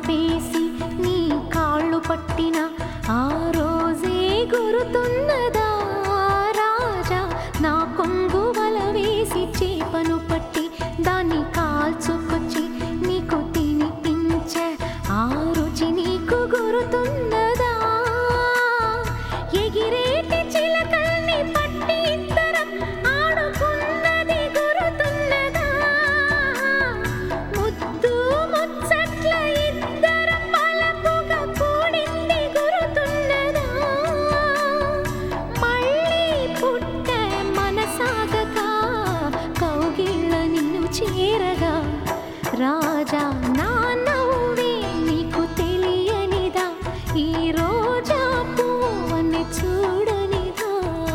ఆపేసి నీ కాళ్ళు పట్టిన ఆ రోజే గురుతున్నదా రాజా నా కొంగు వల వేసి చేపను పట్టి దాన్ని కాల్చుకొచ్చి నీకు తినిపించే ఆ రుచి నీకు గురుతున్నదా ఎగిరేటి చిలకల్ని పట్టి ఇద్దరం ఆడుకున్నది గురుతున్నదా ముద్దు ముచ్చట్ల ఇద్దరం వలపుగా కూడింది గురుతున్నదా మళ్ళీ పుట్టే మనసాగక కౌగిళ్ళ నిన్ను చేరగా రాజా నా నవ్వే నీకు తెలియనిదా ఈ రోజా పువ్వని చూడనిదా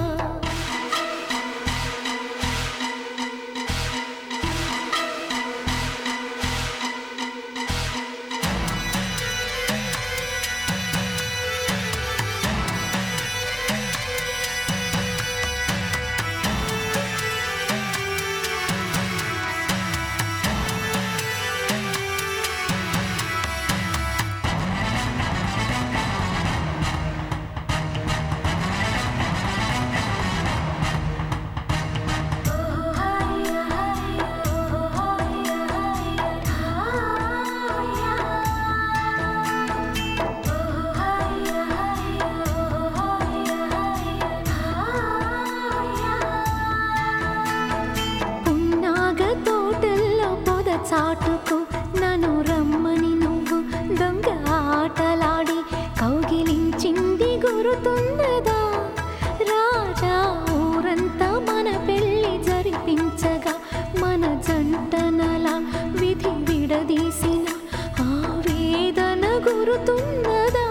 పున్నాగ తోటల్లో పొద చాటుకు నన్ను రమ్మని నువ్వు దొంగ ఆటలాడి కౌగిలించింది గురుతున్నదా రాజా ఊరంతా మన పెళ్లి జరిపించగా మన జంటనలా విధి విడదీసిన ఆ వేదన గురుతున్నదా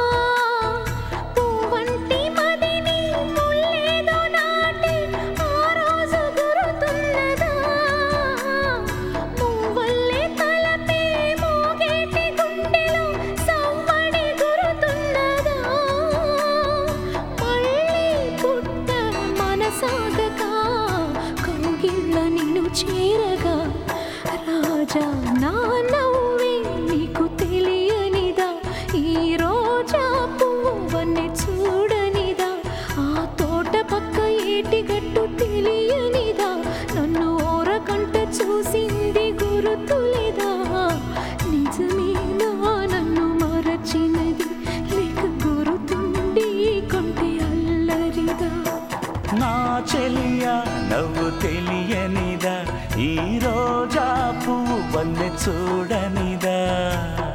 పువ్వంటి మదిని ముల్లేదో నాటి ఆ రోజు గురుతున్నదా మువ్వల్లే తలపే మోగేటి గుండెలో సవ్వడి గురుతున్నదా మళ్ళీ పుట్ట మనసాగక కౌగిళ్ళ నిన్ను చేరగా రాజా నా నవ్వే నీకు తెలియనిదా ఈ రోజా పువ్వని చూడనిదా ఆ తోట పక్క ఏటి గట్టు తెలియనిదా నన్ను ఓరకంట చూసింది గురుతులేదా నిజమేనా నన్ను మరచినది లేక గురుతుండి కొంటే అల్లరిదా నా చెలియ నవ్వు తెలియనిదా ఈ రోజా పువ్వు వన్నె చూడనిదా